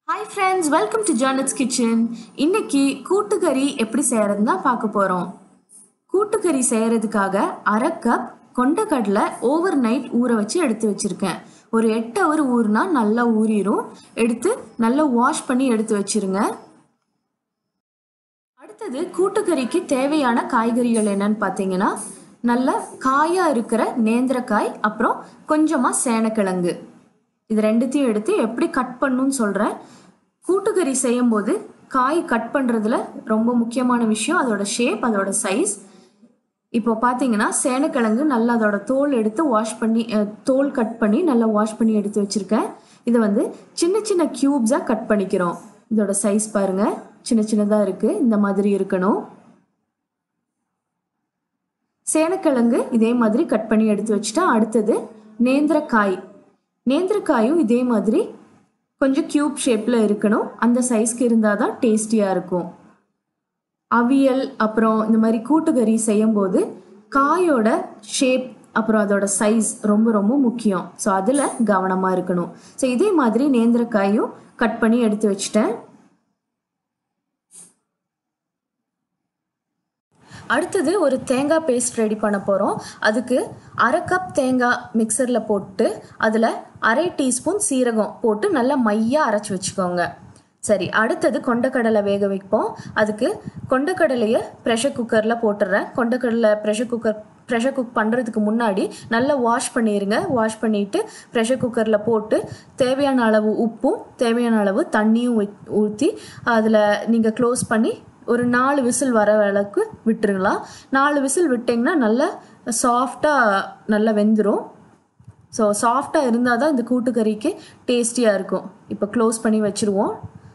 hi friends welcome to Janet's kitchen இன்னைக்கு கூட்டுக்கறி எப்படி செய்யறதுன்னு தான் பார்க்க போகிறோம் கூட்டுக்கறி செய்யறதுக்காக அரை கப் கொண்டக்கடலை ஓவர் நைட் ஊற வச்சு எடுத்து வச்சுருக்கேன் ஒரு எட்டு ஹவர் ஊறினா நல்லா ஊறிடும் எடுத்து நல்லா வாஷ் பண்ணி எடுத்து வச்சிருங்க அடுத்தது கூட்டுக்கறிக்கு தேவையான காய்கறிகள் என்னன்னு பார்த்தீங்கன்னா நல்ல காயாக இருக்கிற நேந்திரக்காய் அப்புறம் கொஞ்சமாக சேனக்கிழங்கு இது ரெண்டுத்தையும் எடுத்து எப்படி கட் பண்ணுன்னு சொல்கிறேன் கூட்டுக்கறி செய்யும்போது காய் கட் பண்ணுறதுல ரொம்ப முக்கியமான விஷயம் அதோட ஷேப் அதோட சைஸ் இப்போ பார்த்தீங்கன்னா சேனக்கிழங்கு நல்லா அதோட தோல் எடுத்து வாஷ் பண்ணி அஹ், தோல் கட் பண்ணி நல்லா வாஷ் பண்ணி எடுத்து வச்சுருக்கேன் இதை வந்து சின்ன சின்ன க்யூப்ஸாக கட் பண்ணிக்கிறோம் இதோட சைஸ் பாருங்க சின்ன சின்னதாக இருக்குது இந்த மாதிரி இருக்கணும் சேனக்கிழங்கு இதே மாதிரி கட் பண்ணி எடுத்து வச்சுட்டா அடுத்தது நேந்திரக்காய் நேந்திரக்காயும் இதே மாதிரி கொஞ்சம் க்யூப் ஷேப்பில் இருக்கணும் அந்த சைஸ்க்கு இருந்தால் தான் டேஸ்டியாக இருக்கும் அவியல் அப்புறம் இந்த மாதிரி கூட்டுக்கறி செய்யும்போது காயோட ஷேப் அப்புறம் அதோட சைஸ் ரொம்ப ரொம்ப முக்கியம் ஸோ அதில் கவனமாக இருக்கணும் ஸோ இதே மாதிரி நேந்திரக்காயும் கட் பண்ணி எடுத்து வச்சுட்டேன் அடுத்தது ஒரு தேங்காய் பேஸ்ட் ரெடி பண்ண போகிறோம் அதுக்கு அரை கப் தேங்காய் மிக்சரில் போட்டு அதில் அரை டீஸ்பூன் சீரகம் போட்டு நல்லா மையாக அரைச்சி வச்சுக்கோங்க சரி அடுத்தது கொண்டக்கடலை வேக வைப்போம் அதுக்கு கொண்டக்கடலையை ப்ரெஷர் குக்கரில் போட்டுடுறேன் கொண்டக்கடலை ப்ரெஷர் குக்கர் ப்ரெஷர் குக் பண்ணுறதுக்கு முன்னாடி நல்லா வாஷ் பண்ணிடுங்க வாஷ் பண்ணிவிட்டு ப்ரெஷர் குக்கரில் போட்டு தேவையான அளவு உப்பும் தேவையான அளவு தண்ணியும் ஊற்றி அதில் நீங்கள் க்ளோஸ் பண்ணி ஒரு நாலு விசில் வர அளவுக்கு விட்டுருங்களா நாலு விசில் விட்டிங்கன்னா நல்லா சாஃப்டாக நல்லா வெந்துடும் ஸோ சாஃப்டாக இருந்தால் தான் இந்த கூட்டுக்கறிக்கு டேஸ்டியாக இருக்கும் இப்போ க்ளோஸ் பண்ணி வச்சுருவோம்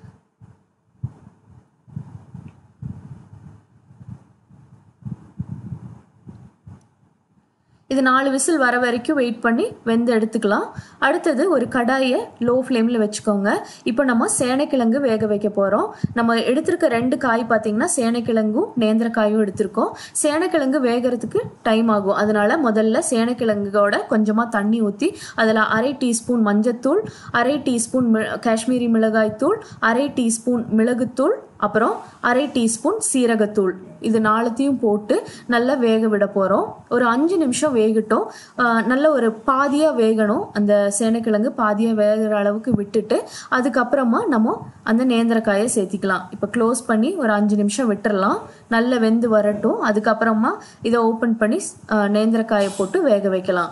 இது நாலு விசில் வர வரைக்கும் வெயிட் பண்ணி வெந்து எடுத்துக்கலாம் அடுத்தது ஒரு கடாயை லோ ஃப்ளேமில் வச்சுக்கோங்க இப்போ நம்ம சேனைக்கிழங்கு வேக வைக்க போகிறோம் நம்ம எடுத்திருக்க ரெண்டு காய் பார்த்தீங்கன்னா சேனைக்கிழங்கும் நேந்திரக்காயும் எடுத்திருக்கோம் சேனைக்கிழங்கு வேகிறதுக்கு டைம் ஆகும் அதனால முதல்ல சேனைக்கிழங்கோட கொஞ்சமாக தண்ணி ஊற்றி அதில் அரை டீஸ்பூன் மஞ்சத்தூள் அரை டீஸ்பூன் மி காஷ்மீரி மிளகாய் தூள் அரை டீஸ்பூன் மிளகுத்தூள் அப்புறம் அரை டீஸ்பூன் சீரகத்தூள் இது நாலுத்தையும் போட்டு நல்லா வேக விட போகிறோம் ஒரு அஞ்சு நிமிஷம் வேகட்டும் ஆஹ் நல்ல ஒரு பாதியாக வேகணும் அந்த சேனைக்கிழங்கு பாதியாக வேகிற அளவுக்கு விட்டுட்டு அதுக்கப்புறமா நம்ம அந்த நேந்திரக்காயை சேர்த்திக்கலாம் இப்போ க்ளோஸ் பண்ணி ஒரு அஞ்சு நிமிஷம் விட்டுறலாம் நல்லா வெந்து வரட்டும் அதுக்கப்புறமா இதை ஓப்பன் பண்ணி ஆஹ் நேந்திரக்காயை போட்டு வேக வைக்கலாம்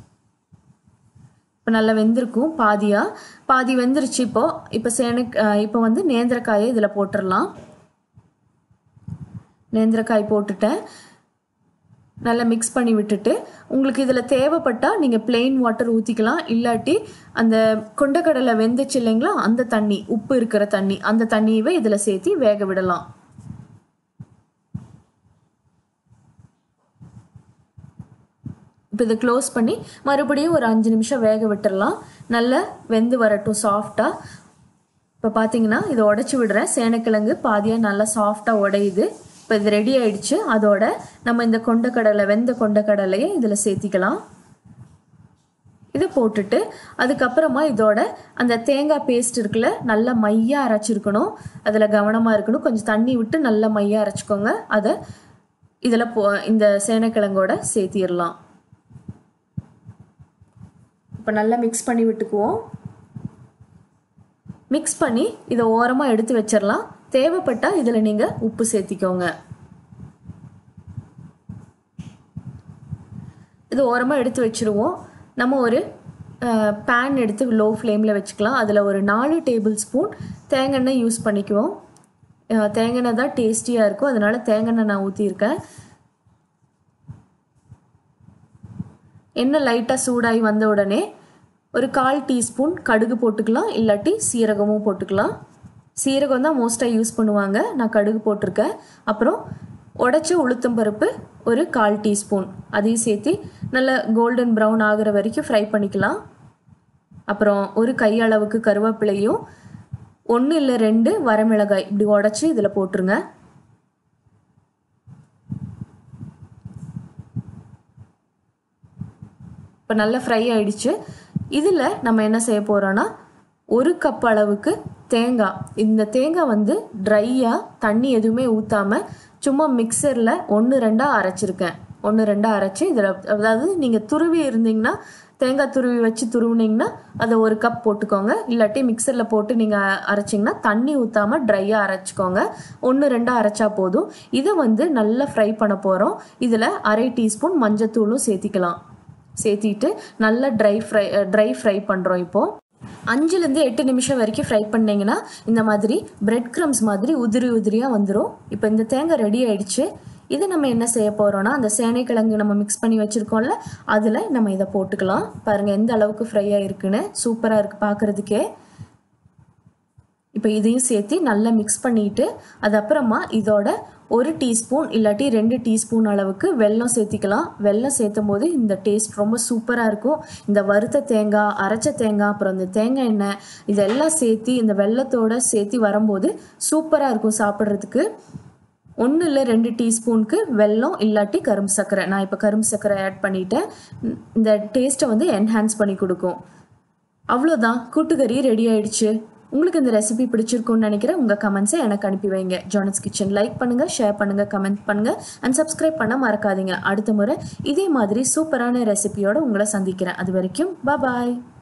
இப்போ நல்லா வெந்திருக்கும் பாதியாக பாதி வெந்துருச்சு இப்போ இப்போ சேனை இப்போ வந்து நேந்திரக்காயை இதில் போட்டுடலாம் நேந்திரக்காய் போட்டுட்டேன் நல்லா மிக்ஸ் பண்ணி விட்டுட்டு உங்களுக்கு இதில் தேவைப்பட்டால் நீங்கள் பிளெயின் வாட்டர் ஊற்றிக்கலாம் இல்லாட்டி அந்த கொண்டக்கடலை வெந்துச்சு இல்லைங்களா அந்த தண்ணி உப்பு இருக்கிற தண்ணி அந்த தண்ணியவே இதில் சேர்த்து வேக விடலாம் இப்போ இதை க்ளோஸ் பண்ணி மறுபடியும் ஒரு அஞ்சு நிமிஷம் வேக விட்டுறலாம் நல்லா வெந்து வரட்டும் சாஃப்டாக இப்போ பார்த்தீங்கன்னா இதை உடச்சி விடுறேன் சேனக்கிழங்கு பாதியாக நல்லா சாஃப்டாக உடையுது இப்போ இது ரெடி ஆயிடுச்சு அதோட நம்ம இந்த கொண்டக்கடலை வெந்த கொண்டக்கடலையை இதில் சேர்த்திக்கலாம் இதை போட்டுட்டு அதுக்கப்புறமா இதோட அந்த தேங்காய் பேஸ்ட் இருக்குல்ல நல்லா மையாக அரைச்சிருக்கணும் அதில் கவனமாக இருக்கணும் கொஞ்சம் தண்ணி விட்டு நல்லா மையாக அரைச்சிக்கோங்க அதை இதில் போ இந்த சேனக்கிழங்கோட சேர்த்திடலாம் இப்போ நல்லா மிக்ஸ் பண்ணி விட்டுக்குவோம் மிக்ஸ் பண்ணி இதை ஓரமாக எடுத்து வச்சிடலாம் தேவைப்பட்டால் இதில் நீங்கள் உப்பு சேர்த்திக்கோங்க இது ஓரமாக எடுத்து வச்சுருவோம் நம்ம ஒரு பேன் எடுத்து லோ ஃப்ளேமில் வச்சுக்கலாம் அதில் ஒரு நாலு டேபிள் ஸ்பூன் தேங்காய் யூஸ் பண்ணிக்குவோம் அஹ் தேங்காய் தான் டேஸ்டியாக இருக்கும் அதனால் தேங்காய் நான் ஊற்றியிருக்கேன் எண்ணெய் லைட்டாக சூடாகி வந்த உடனே ஒரு கால் டீஸ்பூன் கடுகு போட்டுக்கலாம் இல்லாட்டி சீரகமும் போட்டுக்கலாம் சீரகம் தான் மோஸ்ட்டாக யூஸ் பண்ணுவாங்க நான் கடுகு போட்டிருக்கேன் அப்புறம் உடச்ச உளுத்தம் பருப்பு ஒரு கால் டீஸ்பூன் அதையும் சேர்த்து நல்லா கோல்டன் ப்ரௌன் ஆகிற வரைக்கும் ஃப்ரை பண்ணிக்கலாம் அப்புறம் ஒரு கையளவுக்கு கருவேப்பிலையும் ஒன்று இல்லை ரெண்டு வரமிளகாய் இப்படி உடச்சி இதில் போட்டுருங்க இப்போ நல்லா ஃப்ரை ஆயிடுச்சு இதில் நம்ம என்ன செய்ய போகிறோன்னா ஒரு கப் அளவுக்கு தேங்காய் இந்த தேங்காய் வந்து ட்ரையாக தண்ணி எதுவுமே ஊற்றாமல் சும்மா மிக்சரில் ஒன்று ரெண்டாக அரைச்சிருக்கேன் ஒன்று ரெண்டாக அரைச்சி இதில் அதாவது நீங்கள் துருவி இருந்தீங்கன்னா தேங்காய் துருவி வச்சு துருவுனீங்கன்னா அதை ஒரு கப் போட்டுக்கோங்க இல்லாட்டி மிக்சரில் போட்டு நீங்கள் அரைச்சிங்கன்னா தண்ணி ஊற்றாமல் ட்ரையாக அரைச்சிக்கோங்க ஒன்று ரெண்டாக அரைச்சா போதும் இதை வந்து நல்லா ஃப்ரை பண்ண போகிறோம் இதில் அரை டீஸ்பூன் மஞ்சத்தூளும் சேர்த்திக்கலாம் சேர்த்திட்டு நல்லா ட்ரை ஃப்ரை ட்ரை ஃப்ரை பண்ணுறோம் இப்போது அஞ்சுலேருந்து எட்டு நிமிஷம் வரைக்கும் ஃப்ரை பண்ணிங்கன்னா இந்த மாதிரி பிரெட் க்ரம்ஸ் மாதிரி உதிரி உதிரியாக வந்துடும் இப்போ இந்த தேங்காய் ரெடி ஆயிடுச்சு இதை நம்ம என்ன செய்ய போகிறோம்னா அந்த சேனைக்கிழங்கு நம்ம மிக்ஸ் பண்ணி வச்சுருக்கோம்ல அதில் நம்ம இதை போட்டுக்கலாம் பாருங்கள் எந்த அளவுக்கு ஃப்ரை ஆகிருக்குன்னு சூப்பராக இருக்குது பார்க்குறதுக்கே இப்போ இதையும் சேர்த்து நல்லா மிக்ஸ் பண்ணிட்டு அது அப்புறமா இதோட ஒரு டீஸ்பூன் இல்லாட்டி ரெண்டு டீஸ்பூன் அளவுக்கு வெல்லம் சேர்த்திக்கலாம் வெல்லம் சேர்த்தும் போது இந்த டேஸ்ட் ரொம்ப சூப்பராக இருக்கும் இந்த வறுத்த தேங்காய் அரைச்ச தேங்காய் அப்புறம் இந்த தேங்காய் எண்ணெய் இதெல்லாம் சேர்த்து இந்த வெல்லத்தோட சேர்த்து வரும்போது சூப்பராக இருக்கும் சாப்பிட்றதுக்கு ஒன்று இல்லை ரெண்டு டீஸ்பூனுக்கு வெல்லம் இல்லாட்டி கரும்பு சர்க்கரை நான் இப்போ கரும்பு சர்க்கரை ஆட் பண்ணிட்டேன் இந்த டேஸ்ட்டை வந்து என்ஹான்ஸ் பண்ணி கொடுக்கும் அவ்வளோதான் கூட்டுக்கறி ரெடி ஆயிடுச்சு உங்களுக்கு இந்த ரெசிபி பிடிச்சிருக்கும்னு நினைக்கிறேன் உங்கள் கமெண்ட்ஸை எனக்கு அனுப்பி வைங்க ஜானஸ் கிச்சன் லைக் பண்ணுங்கள் ஷேர் பண்ணுங்கள் கமெண்ட் பண்ணுங்கள் அண்ட் சப்ஸ்கிரைப் பண்ண மறக்காதீங்க அடுத்த முறை இதே மாதிரி சூப்பரான ரெசிபியோட உங்களை சந்திக்கிறேன் அது வரைக்கும் பாய்